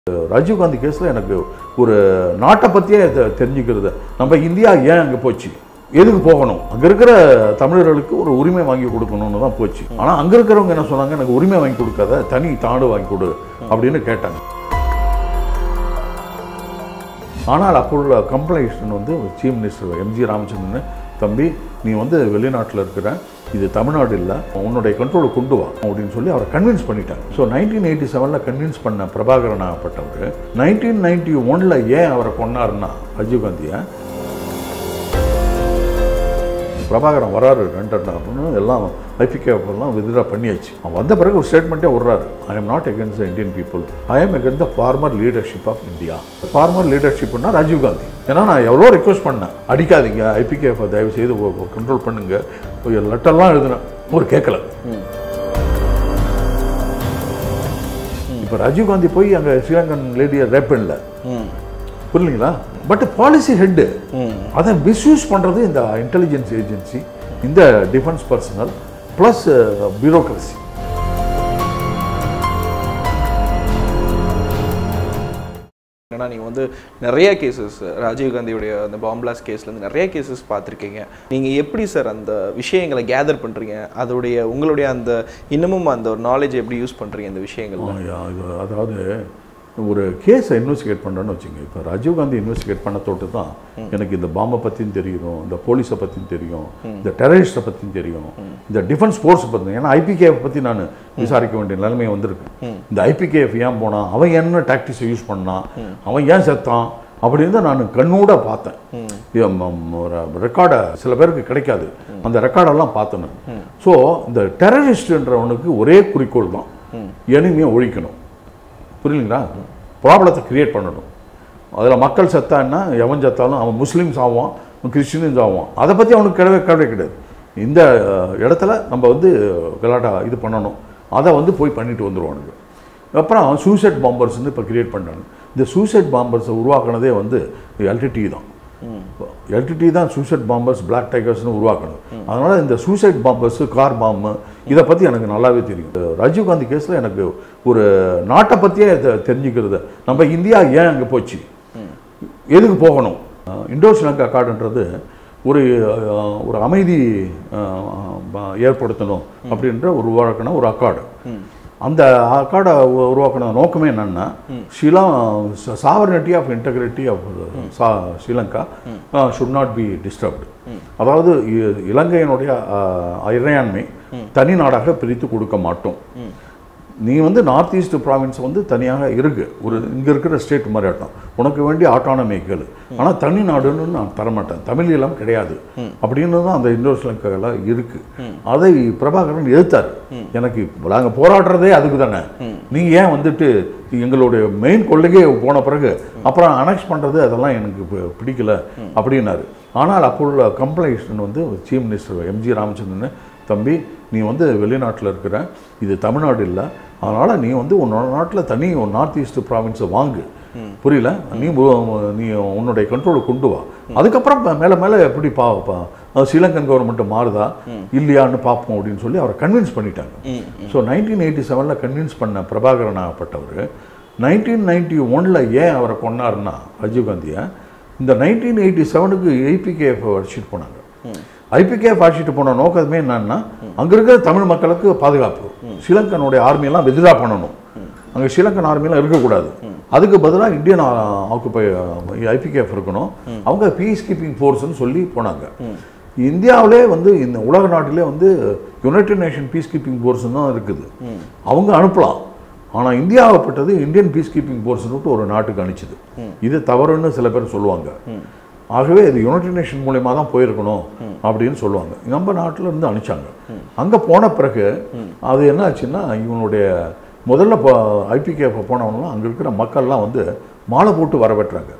ராஜீவ்காந்தி கேஸில் எனக்கு ஒரு நாட்டை பற்றியே தெ- தெரிஞ்சுக்கிறது நம்ம இந்தியா ஏன் அங்கே போச்சு எதுக்கு போகணும் அங்கே இருக்கிற தமிழர்களுக்கு ஒரு உரிமை வாங்கி கொடுக்கணும்னு தான் போச்சு ஆனால் அங்கே இருக்கிறவங்க என்ன சொன்னாங்க எனக்கு உரிமை வாங்கி கொடுக்காத தனி தாடு வாங்கி கொடு அப்படின்னு கேட்டாங்க ஆனால் அப்போ உள்ள கம்ப்ளைஷன் வந்து சீஃப் மினிஸ்டர் எம்ஜி ராமச்சந்திரன் தம்பி நீ வந்து வெளிநாட்டில் இருக்கிற இது தமிழ்நாடு இல்லை உன்னுடைய கண்ட்ரோலுக்கு கொண்டு வா அப்படின்னு சொல்லி அவரை கன்வின்ஸ் பண்ணிட்டாங்க ஸோ நைன்டீன் எயிட்டி செவனில் கன்வின்ஸ் பண்ண பிரபாகரன் ஆகப்பட்டவர் நைன்டீன் நைன்டி ஒனில் ஏன் அவரை கொண்டாருன்னா ராஜீவ்காந்தியை பிரபாகரன் வராரு ரெண்டு அப்படின்னு எல்லாம் ஐபிகே எல்லாம் வித்ட்ரா பண்ணியாச்சு அவன் வந்த பிறகு ஒரு ஸ்டேட்மெண்ட்டே விடுறாரு ஐ am not against the Indian people I am against the farmer leadership of India farmer லீடர்ஷிப்னா Rajiv Gandhi ஏன்னா நான் எவ்வளோ ரெக்வஸ்ட் பண்ணேன் அடிக்காதீங்க ஐபிகே தயவு செய்து கண்ட்ரோல் பண்ணுங்க லெட்டர்லாம் எழுதினேன் ஒரு கேட்கல இப்போ ராஜீவ்காந்தி போய் அங்கே ஸ்ரீலங்கன் லேடியை ரேப் பண்ணல புரியலீங்களா பட் பாலிசி ஹெட்டு அதை மிஸ்யூஸ் பண்ணுறது இந்த இன்டெலிஜென்ஸ் ஏஜென்சி இந்த டிஃபென்ஸ் பர்சனல் ப்ளஸ் பியூரோக்ரஸி ஏன்னா நீங்கள் வந்து நிறைய கேசஸ் ராஜீவ்காந்தியுடைய அந்த பாம்பிளாஸ் கேஸ்லேருந்து நிறைய கேசஸ் பார்த்துருக்கீங்க நீங்கள் எப்படி சார் அந்த விஷயங்களை கேதர் பண்ணுறீங்க அதோடைய உங்களுடைய அந்த இன்னமும் அந்த ஒரு நாலேஜ் எப்படி யூஸ் பண்ணுறீங்க இந்த விஷயங்கள்ல ஆ, இது அதாவது ஒரு கேஸை இன்வெஸ்டிகேட் பண்ணுறேன்னு வச்சுங்க இப்போ ராஜீவ்காந்தி இன்வெஸ்டிகேட் பண்ண தொட்டு தான் எனக்கு இந்த பாம்பை பற்றியும் தெரியும் இந்த போலீஸை பற்றியும் தெரியும் இந்த டெரரிஸ்ட்டை பற்றியும் தெரியும் இந்த டிஃபென்ஸ் ஃபோர்ஸ் பற்றி ஏன்னா ஐபிகேஎஃப் பற்றி நான் விசாரிக்க வேண்டிய நிலைமை வந்திருக்கு இந்த ஐபிகேஎஃப் ஏன் போனான் அவன் என்ன டாக்டிக்ஸை யூஸ் பண்ணான் அவன் ஏன் செத்தான் அப்படின்னு தான் நான் கண்ணூட பார்த்தேன் இது ம- ம- ஒரு ரெக்கார்டை சில பேருக்கு கிடைக்காது அந்த ரெக்கார்டெல்லாம் பார்த்தேன் நான் ஸோ இந்த டெரரிஸ்ட்ன்றவனுக்கு ஒரே குறிக்கோள் தான் எனிமையை ஒழிக்கணும் புரியலீங்களா ப்ராப்ளத்தை கிரியேட் பண்ணணும் அதில் மக்கள் செத்தான்னா எவன் செத்தாலும் அவன் முஸ்லீம்ஸ் ஆவான் கிறிஸ்டின்ஸ் ஆவான் அதை பற்றி அவனுக்கு கிடையவே கவலை கிடையாது இந்த அஹ், இடத்துல நம்ம வந்து கலாட்டா இது பண்ணணும் அதை வந்து போய் பண்ணிட்டு வந்துடுவானுங்க அப்புறம் சூசைட் பாம்பர்ஸ்னு இப்போ கிரியேட் பண்ணாங்க இந்த சூசைட் பாம்பர்ஸை உருவாக்குனதே வந்து எல்டிடி தான் எல்டிடி தான் சூசைட் பாம்பர்ஸ் பிளாக் டைகர்ஸ்னு உருவாக்கணும் அதனால இந்த சூசைட் பாம்பர்ஸ் கார் பாம்பு இதை பற்றி எனக்கு நல்லாவே தெரியும் ராஜீவ்காந்தி கேஸில் எனக்கு ஒரு நாட்டை பற்றியே தெ- தெரிஞ்சுக்கிறது நம்ம இந்தியா ஏன் அங்கே போச்சு எதுக்கு போகணும் அஹ் இண்டோ ஸ்ரீலங்கா கார்டுன்றது ஒரு அஹ், ஒரு அமைதி அஹ், ப- ஏற்படுத்தணும் அப்படின்ற ஒரு உருவாக்கின ஒரு அக்காடு அந்த அக்காடை உ- உருவாக்கின நோக்கமே என்னன்னா ஸ்ரீலா sovereignty of integrity of Sri Lanka should not be disturbed அதாவது இ- இலங்கையினுடைய அஹ், இறையாண்மை தனி நாடாக பிரித்து கொடுக்க மாட்டோம் நீ வந்து நார்த் ஈஸ்ட் ப்ராவின்ஸ் வந்து தனியாக இருக்கு ஒரு இங்கே இருக்கிற ஸ்டேட் மாதிரி ஆட்டம் உனக்கு வேண்டிய ஆட்டானமை கேளு ஆனால் தனி நாடுன்னு நான் தரமாட்டேன் தமிழ் இளம் கிடையாது அப்படின்னு தான் அந்த இந்தோ ஸ்ரீலங்காவில் இருக்கு அதை பிரபாகரன் எதிர்த்தார் எனக்கு நாங்கள் போராடுறதே அதுக்கு தானே நீங்கள் ஏன் வந்துட்டு எங்களுடைய மெயின் கொள்ளையே போன பிறகு அப்புறம் அனெக்ஸ் பண்ணுறது அதெல்லாம் எனக்கு பி- பிடிக்கல அப்படின்னாரு ஆனால் அப்போ உள்ள கம்ப்ளைஷன் வந்து சீஃப் மினிஸ்டர் எம்ஜி ராமச்சந்திரன் தம்பி நீ வந்து வெளிநாட்டில் இருக்கிற இது தமிழ்நாடு இல்லை அதனால் நீ வந்து உன்னோட நாட்டில் தனி ஒரு நார்த் ஈஸ்ட் ப்ராவின்ஸை வாங்கு புரியல நீ உ- நீ உன்னுடைய கண்ட்ரோலுக்கு கொண்டு வா அதுக்கப்புறம் ப- மேலே மேலே எப்படி பா பா அஹ் ஸ்ரீலங்கன் கவர்மெண்ட் மாறுதா இல்லையான்னு பார்ப்போம் அப்படின்னு சொல்லி அவரை கன்வின்ஸ் பண்ணிட்டாங்க ஸோ நைன்டீன் எயிட்டி செவனில் கன்வின்ஸ் பண்ண பிரபாகரன் ஆகப்பட்டவர் நைன்டீன் நைன்டி ஒனில் ஏன் அவரை கொண்டாருன்னா ராஜீவ்காந்தியை இந்த நைன்டீன் எயிட்டி செவனுக்கு ஐபிகேஎஃப் அடிச்சிட்டு போனாங்க ஐபிகேஎஃப் அடிச்சிட்டு போன நோக்கமே என்னன்னா அங்கே இருக்கிற தமிழ் மக்களுக்கு பாதுகாப்பு ஸ்ரீலங்கனுடைய ஆர்மியெல்லாம் வித்ரா பண்ணணும் அங்கே ஸ்ரீலங்கன் ஆர்மியெல்லாம் இருக்கக்கூடாது அதுக்கு பதிலாக இந்தியன் ஆக்குப்பை ஐபிகேஎஃப் இருக்கணும் அவங்க பீஸ் கீப்பிங் ஃபோர்ஸ்னு சொல்லி போனாங்க இந்தியாவிலே வந்து இந்த உலக நாட்டிலே வந்து united nation peace keeping force தான் இருக்குது அவங்க அனுப்பலாம் ஆனால் இந்தியாவைப்பட்டது இந்தியன் பீஸ் கீப்பிங் ஃபோர்ஸ்னு ஒரு நாட்டுக்கு அனுப்பிச்சது இது தவறுன்னு சில பேர் சொல்லுவாங்க ஆகவே இது யுனைடெட் நேஷன் மூலயமா தான் போயிருக்கணும் அப்படின்னு சொல்லுவாங்க நம்ம நாட்டில் இருந்து அனுப்பிச்சாங்க அங்கே போன பிறகு அது என்ன ஆச்சுன்னா இவனுடைய முதல்ல இப்போ ஐபிகே போனவங்களாம் அங்கே இருக்கிற மக்கள்லாம் வந்து மாலை போட்டு வரவேற்றாங்க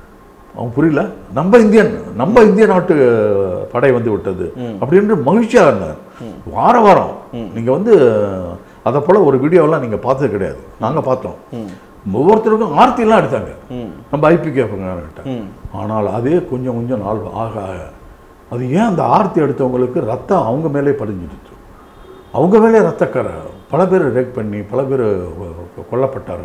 அவன் புரியல நம்ம இந்தியன் நம்ம இந்திய நாட்டு படை வந்து விட்டது அப்படின்னு மகிழ்ச்சியாக இருந்தார் வார வாரம் நீங்க வந்து அதை போல ஒரு வீடியோலாம் நீங்க பார்த்தது கிடையாது நாங்க பார்த்தோம் ஒவ்வொருத்தருக்கும் ஆர்த்திலாம் எடுத்தாங்க நம்ம ஐபிகே கிட்ட ஆனால் அதே கொஞ்சம் கொஞ்சம் நாள் ஆக ஆக அது ஏன் அந்த ஆர்த்தி எடுத்தவங்களுக்கு ரத்தம் அவங்க மேலே படிஞ்சிடுச்சு அவங்க மேலே ரத்தக்கரை பல பேர் ரேக் பண்ணி பல பேர் கொல்லப்பட்டார்கள்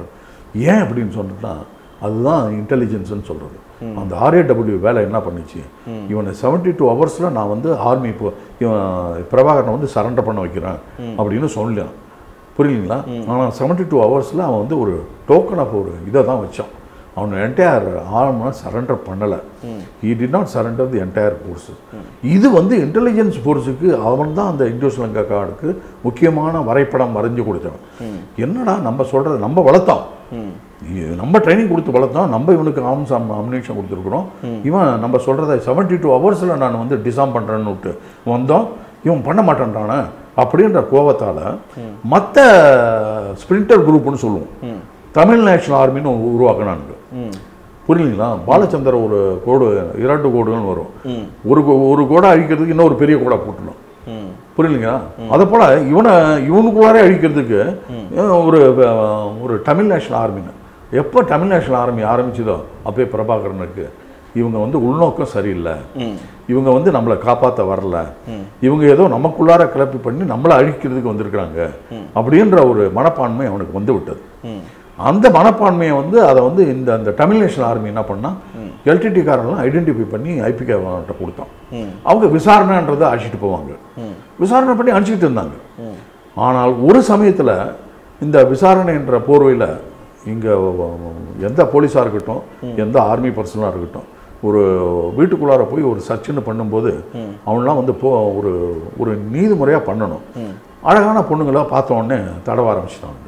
ஏன் அப்படின்னு சொன்னா அதுதான் இன்டெலிஜென்ஸ்னு சொல்கிறது அந்த ஆர்ஏடபிள்யூ வேலை என்ன பண்ணுச்சு இவனை செவன்டி டூ ஹவர்ஸில் நான் வந்து ஆர்மி இப்போ இவன் பிரபாகரனை வந்து சரண்டர் பண்ண வைக்கிறேன் அப்படின்னு சொல்லலாம் புரியலீங்களா ஆனால் செவன்டி டூ ஹவர்ஸில் அவன் வந்து ஒரு டோக்கன் ஆஃப் ஒரு இதை தான் வச்சான் அவன் என்டையர் ஆர்மை சரண்டர் பண்ணலை he did not surrender the entire force இது வந்து இன்டெலிஜென்ஸ் ஃபோர்ஸுக்கு அவன் தான் அந்த இண்டோ ஸ்ரீலங்கா கார்டுக்கு முக்கியமான வரைபடம் வரைஞ்சு கொடுத்தவன் என்னடா நம்ம சொல்கிறத நம்ம வளர்த்தோம் இது நம்ம ட்ரைனிங் கொடுத்து வளர்த்தோம் நம்ம இவனுக்கு ஆர்ம்ஸ் அம்னேஷன் கொடுத்துருக்குறோம் இவன் நம்ம சொல்கிறத செவன்டி டூ ஹவர்ஸில் நான் வந்து டிசாம் பண்ணுறேன்னு விட்டு வந்தோம் இவன் பண்ண மாட்டேன்றானே அப்படின்ற கோபத்தால் மற்ற ஸ்பிரிண்டர் குரூப்னு சொல்லுவோம் தமிழ் நேஷனல் ஆர்மின்னு உருவாக்கினாங்க புரியலீங்களா பாலச்சந்தர் ஒரு கோடு இரண்டு கோடுன்னு வரும் ஒரு கோ- ஒரு கோடை அழிக்கிறதுக்கு இன்னொரு பெரிய கோடை போட்டுடும் ம் புரியலீங்களா அதை போல இவனை இவனுக்குள்ளாரே அழிக்கிறதுக்கு அஹ், ஒரு அஹ், ஒரு தமிழ் நேஷனல் ஆர்மின்னு எப்போ தமிழ் நேஷனல் ஆர்மி ஆரம்பிச்சதோ அப்பயே பிரபாகரனுக்கு இவங்க வந்து உள்நோக்கம் சரியில்லை இவங்க வந்து நம்மளை காப்பாற்ற வரல இவங்க ஏதோ நமக்குள்ளார கிளப்பி பண்ணி நம்மளை அழிக்கிறதுக்கு வந்திருக்கிறாங்க அப்படின்ற ஒரு மனப்பான்மை அவனுக்கு வந்து விட்டது ம் அந்த மனப்பான்மையை வந்து அதை வந்து இந்த அந்த தமிழ் நேஷனல் ஆர்மி என்ன பண்ணா எல்டிடி காரெல்லாம் ஐடென்டிஃபை பண்ணி ஐபிகே கிட்ட கொடுத்தான் ம். அவங்க விசாரணைன்றதை அழைச்சிட்டு போவாங்க விசாரணை பண்ணி அனுப்பிச்சிட்டு இருந்தாங்க ஆனால் ஒரு சமயத்தில் இந்த விசாரணைன்ற போர்வையில் இங்கே எந்த போலீஸாக இருக்கட்டும் எந்த ஆர்மி பர்சனாக இருக்கட்டும் ஒரு வீட்டுக்குள்ளார போய் ஒரு சர்ச்சுன்னு பண்ணும்போது அவன்லாம் வந்து போ ஒரு ஒரு நீதிமுறையாக பண்ணணும் அழகான பொண்ணுங்களா பார்த்த உடனே தடவ ஆரம்பிச்சிட்டாங்க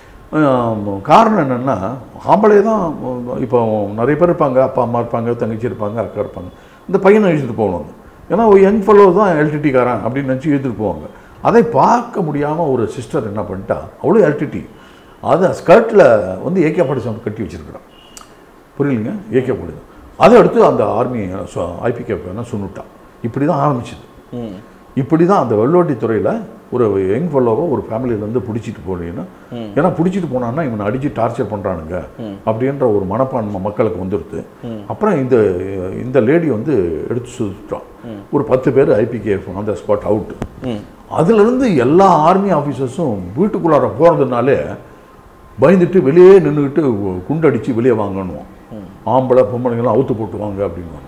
ஆம், காரணம் என்னென்னா ஆம்பளை தான் இப்போ நிறைய பேர் இருப்பாங்க அப்பா அம்மா இருப்பாங்க தங்கச்சி இருப்பாங்க அக்கா இருப்பாங்க இந்த பையனை இழுத்துட்டு போகணும் ஏன்னா ஒரு யங் ஃபெல்லோ தான் எல்டிடி காரன் அப்படின்னு நினச்சி இழுத்துட்டு போவாங்க அதை பார்க்க முடியாமல் ஒரு சிஸ்டர் என்ன பண்ணிட்டா அவ்வளோ எல்டிடி அதை ஸ்கர்ட்டில் வந்து ஏகே படிச்சவங்க கட்டி வச்சிருக்கிறான் புரியலைங்க ஏகே படிதான் அதை எடுத்து அந்த ஆர்மி ஐபிகே சுண்ணுட்டான் இப்படி தான் ஆரம்பிச்சது ம் இப்படி தான் அந்த வெள்ளோட்டி துறையில் ஒரு யங் ஃபெல்லோவை ஒரு ஃபேமிலியிலேருந்து பிடிச்சிட்டு போனீங்கன்னா ஏன்னா பிடிச்சிட்டு போனான்னா இவனை அடித்து டார்ச்சர் பண்ணுறானுங்க அப்படின்ற ஒரு மனப்பான்மை மக்களுக்கு வந்துடுது அப்புறம் இந்த இந்த லேடி வந்து எடுத்து சுட்டான் ஒரு பத்து பேர் ஐபிகேஎஃப் அந்த ஸ்பாட் அவுட் ம் அதுலேருந்து எல்லா ஆர்மி ஆஃபீஸர்ஸும் வீட்டுக்குள்ளார போகிறதுனாலே பயந்துட்டு வெளியே நின்றுக்கிட்டு குண்டடிச்சு வெளியே வாங்கணும் ஆம்பளை பொம்பளைங்கெல்லாம் அவுத்து போட்டு வாங்க அப்படின்வாங்க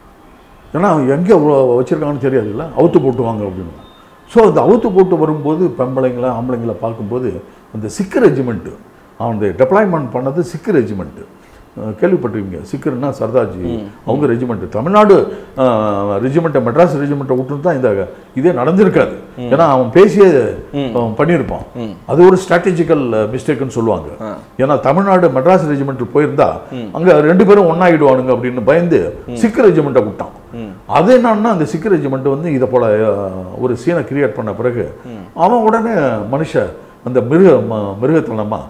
ஏன்னா எங்கே வச்சுருக்காங்கன்னு தெரியாதுல்ல அவுத்து போட்டு வாங்க அப்படின்னு ஸோ அந்த அவுத்து போட்டு வரும்போது பெம்பளைங்களை ஆம்பளைங்களை பார்க்கும்போது அந்த சிக்கு ரெஜிமெண்ட்டு அவன் டெப்ளாய்மெண்ட் பண்ணது சிக்கு ரெஜிமெண்ட்டு கேள்விப்பட்டிருக்கீங்க சிக்கர்னா சர்தார்ஜி அவங்க ரெஜிமெண்ட் தமிழ்நாடு ரெஜிமெண்ட்டை மெட்ராஸ் ரெஜிமெண்ட்டை விட்டு தான் இந்த இதே நடந்திருக்காது ஏன்னா அவன் பேசியே அவன் பண்ணியிருப்பான் அது ஒரு ஸ்ட்ராட்டஜிக்கல் மிஸ்டேக்குன்னு சொல்லுவாங்க ஏன்னா தமிழ்நாடு மெட்ராஸ் ரெஜிமெண்ட் போயிருந்தா அங்க ரெண்டு பேரும் ஒன்னாயிடுவானுங்க அப்படின்னு பயந்து சிக்கு ரெஜிமெண்ட்டை விட்டான் அது என்னன்னா அந்த சிக்கு ரெஜிமெண்ட் வந்து இதை போல அஹ், ஒரு சீனை கிரியேட் பண்ண பிறகு அவன் உடனே மனுஷ அந்த மிருக ம- மிருகத்தனமா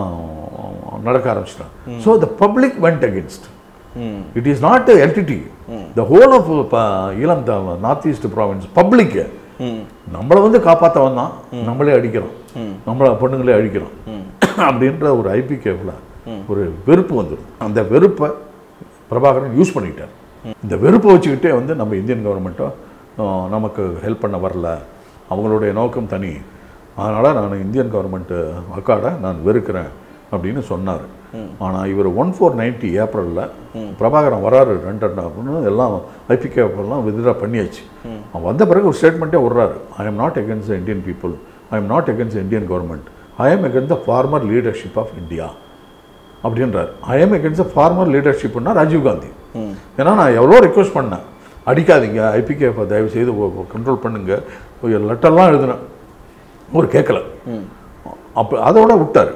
அஹ், நடக்க ஆரம்பிச்சிட்டான் so the public went against hmm it is not LTTE the whole of Eelam north east province public hmm நம்மளை வந்து காப்பாற்ற வந்தான் நம்மளே அடிக்கிறோம் நம்மளை பொண்ணுங்களே அழிக்கிறோம் அப்படின்ற ஒரு ஐபிகேஃபில் ஒரு வெறுப்பு வந்துடும் அந்த வெறுப்பை பிரபாகரன் யூஸ் பண்ணிக்கிட்டார் இந்த வெறுப்பை வச்சுக்கிட்டே வந்து நம்ம இந்தியன் கவர்மெண்ட்டோ நமக்கு ஹெல்ப் பண்ண வரல அவங்களுடைய நோக்கம் தனி அதனால் நான் இந்தியன் கவர்மெண்ட்டு அக்காடை நான் வெறுக்கிறேன் அப்படின்னு சொன்னார் ஆனால் இவர் ஒன் ஃபோர் நைன்ட்டி ஏப்ரலில் பிரபாகரன் வராரு ரெண்டு ரெண்டு அப்படின்னு எல்லாம் ஐபிகே எல்லாம் வித்ட்ரா பண்ணியாச்சு அவன் வந்த பிறகு ஒரு ஸ்டேட்மெண்ட்டே விட்றாரு I am not against the Indian people I am not against the Indian government I am against the former leadership of India அப்படின்றார் I am against the former லீடர்ஷிப்னா ராஜீவ் காந்தி ஏன்னா நான் எவ்வளோ ரெக்வஸ்ட் பண்ணேன் அடிக்காதீங்க ஐபிகே தயவு செய்து கண்ட்ரோல் பண்ணுங்க லெட்டர்லாம் எழுதினேன் ஒரு கேட்கல அப்போ அதோட விட்டார்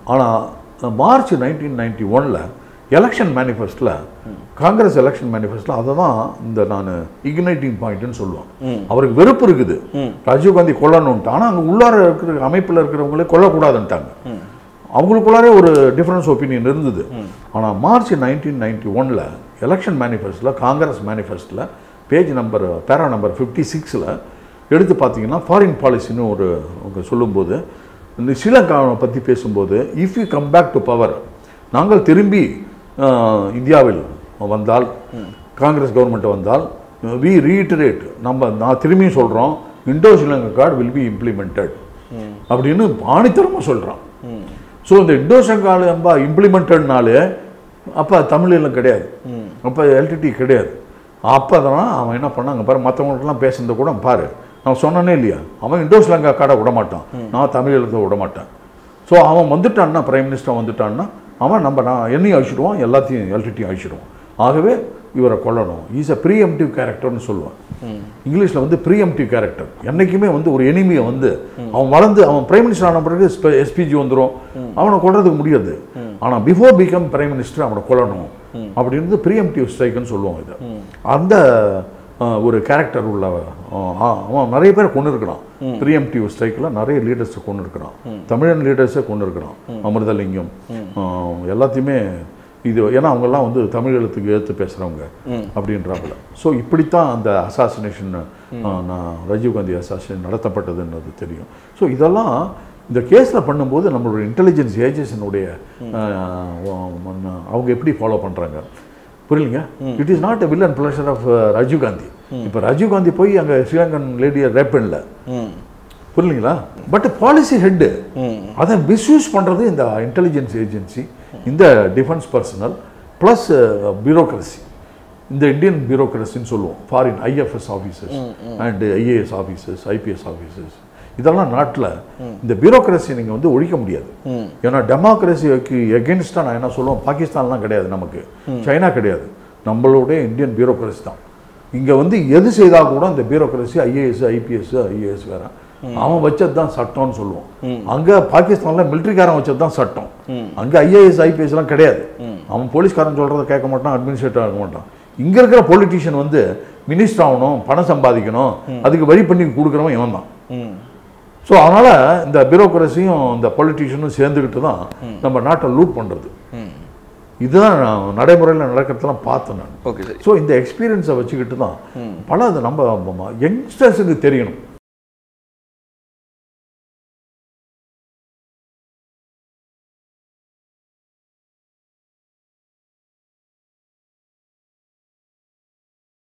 ஆனால் மார்ச் நைன்டீன் நைன்டி ஒனில் எலெக்ஷன் மேனிஃபெஸ்டில் காங்கிரஸ் எலெக்ஷன் மேனிஃபெஸ்டில் அதை தான் இந்த நான் இக்னைட்டிங் பாயிண்ட்னு சொல்லுவேன் அவருக்கு வெறுப்பு இருக்குது ராஜீவ்காந்தி கொல்லணுன்ட்டு ஆனால் அங்கே உள்ளார இருக்கிற அமைப்பில் இருக்கிறவங்களே கொல்லக்கூடாதுன்ட்டாங்க அவங்களுக்குள்ளாரே ஒரு டிஃப்ரென்ஸ் ஒப்பீனியன் இருந்தது ஆனால் மார்ச் நைன்டீன் நைன்டி ஒனில் எலெக்ஷன் மேனிஃபெஸ்டில் காங்கிரஸ் மேனிஃபெஸ்டில் page number para number fifty சிக்ஸில் எடுத்து பார்த்தீங்கன்னா ஃபாரின் பாலிசின்னு ஒரு அவங்க சொல்லும்போது இந்த ஸ்ரீலங்காவை பற்றி பேசும்போது if you come back to power நாங்கள் திரும்பி அஹ், இந்தியாவில் வந்தால் காங்கிரஸ் கவர்மெண்ட் வந்தால் வி ரீட்டரேட் நம்ம நான் திரும்பியும் சொல்கிறோம் Indo Sri Lanka accord will be implemented அப்படின்னு ஆணித்தரமாக சொல்கிறான் ஸோ இந்த இண்டோஷங்கால் அம்பா இம்ப்ளிமெண்டட்னாலே அப்போ தமிழிலும் கிடையாது அப்போ எல்டிடி கிடையாது அப்போ அதெல்லாம் அவன் என்ன பண்ணாங்க பாரு மற்றவங்களுக்கெல்லாம் பேசுனது கூட பாரு நான் சொன்னனே இல்லையா அவன் இண்டோஸ்லங்கா காடை விட மாட்டான் நான் தமிழ் எழுத விட மாட்டேன் ஸோ அவன் வந்துட்டான்னா பிரைம் மினிஸ்டர் வந்துட்டான்னா அவன் நம்ம நான் என்னையும் அழிச்சிடுவான் எல்லாத்தையும் எல்டிடியும் அழிச்சிடுவான் ஆகவே இவரை கொல்லணும் ஈஸ் அ ப்ரீஎம்டிவ் கேரக்டர்னு சொல்லுவான் இங்கிலீஷில் வந்து ப்ரீஎம்டிவ் கேரக்டர் என்னைக்குமே வந்து ஒரு எனிமியை வந்து அவன் வளர்ந்து அவன் பிரைம் மினிஸ்டர் ஆன பிறகு எஸ்பிஜி வந்துடும் அவனை கொல்றதுக்கு முடியாது ஆனால் பிஃபோர் பிகம் பிரைம் மினிஸ்டர் அவனை கொல்லணும் அப்படின்றது ப்ரீஎம்டிவ் ஸ்ட்ரைக்குன்னு சொல்லுவாங்க இதை அந்த அஹ், ஒரு கேரக்டர் உள்ள அஹ், ஆ- அவன் நிறைய பேரை கொண்டு இருக்கிறான் ப்ரீஎம்டிவ் ஸ்ட்ரைக்கில் நிறைய லீடர்ஸை கொண்டு இருக்கிறான் தமிழன் லீடர்ஸை கொண்டு இருக்கிறான் அமிர்தலிங்கம் அஹ், எல்லாத்தையுமே இது ஏன்னா அவங்கெல்லாம் வந்து தமிழ் எழுத்துக்கு எடுத்து பேசுகிறவங்க அப்படின்றாப்புல ஸோ இப்படித்தான் அந்த அசாசினேஷன் நான் ராஜீவ்காந்தி அசாசினேஷன் நடத்தப்பட்டதுன்றது தெரியும் ஸோ இதெல்லாம் இந்த கேஸில் பண்ணும்போது நம்மளுடைய இன்டெலிஜென்ஸ் ஏஜென்சினுடைய அவங்க எப்படி ஃபாலோ பண்ணுறாங்க புரியலைங்க it is not a will and pleasure of Rajiv Gandhi இப்போ ராஜீவ் காந்தி போய் அங்கே ஸ்ரீலங்கன் லேடியை ரேப் பண்ணல ம் புரியலீங்களா பட் பாலிசி ஹெட்டு அதை மிஸ்யூஸ் பண்ணுறது இந்த இன்டெலிஜென்ஸ் ஏஜென்சி இந்த டிஃபென்ஸ் பர்சனல் ப்ளஸ் பியூரோக்ரஸி இந்த இந்தியன் பியூரோக்ரஸின்னு சொல்லுவோம் foreign IFS officers and IAS officers IPS officers இதெல்லாம் நாட்டில் இந்த பியூரோக்ரஸி நீங்கள் வந்து ஒழிக்க முடியாது ஏன்னா டெமோக்ரஸிக்கு எகென்ஸ்டாக நான் என்ன சொல்லுவேன் பாகிஸ்தான்லாம் கிடையாது நமக்கு சைனா கிடையாது நம்மளுடைய இந்தியன் பியூரோக்ரஸி தான் இங்கே வந்து எது செய்தால் கூட இந்த பியூரோக்ரஸி ஐஏஎஸ் ஐபிஎஸ் ஐஏஎஸ் வேற அவன் வச்சது தான் சட்டம்னு சொல்லுவோம் அங்கே பாகிஸ்தானில் மிலிட்ரிக்காரன் வச்சது தான் சட்டம் அங்கே ஐஏஎஸ் ஐபிஎஸ்லாம் கிடையாது அவன் போலீஸ்காரன் சொல்கிறத கேட்க மாட்டான் அட்மினிஸ்ட்ரேட்டர் ஆக மாட்டான் இங்கே இருக்கிற பொலிட்டிஷியன் வந்து மினிஸ்டர் ஆகணும் பணம் சம்பாதிக்கணும் அதுக்கு வழி பண்ணி கொடுக்குறவன் இவன் தான் ம் ஸோ அதனால் இந்த பியூரோக்ரஸியும் இந்த பொலிட்டிஷியனும் சேர்ந்துக்கிட்டு தான் நம்ம நாட்டை லூட் பண்ணுறது ம் இதுதான் நான் நடைமுறையில் நடக்கிறதெல்லாம் பார்த்தேன் நான் ஓகே சரி ஸோ இந்த எக்ஸ்பீரியன்ஸை வச்சுக்கிட்டு தான் பல அது நம்ம யங்ஸ்டர்ஸுக்கு தெரியணும்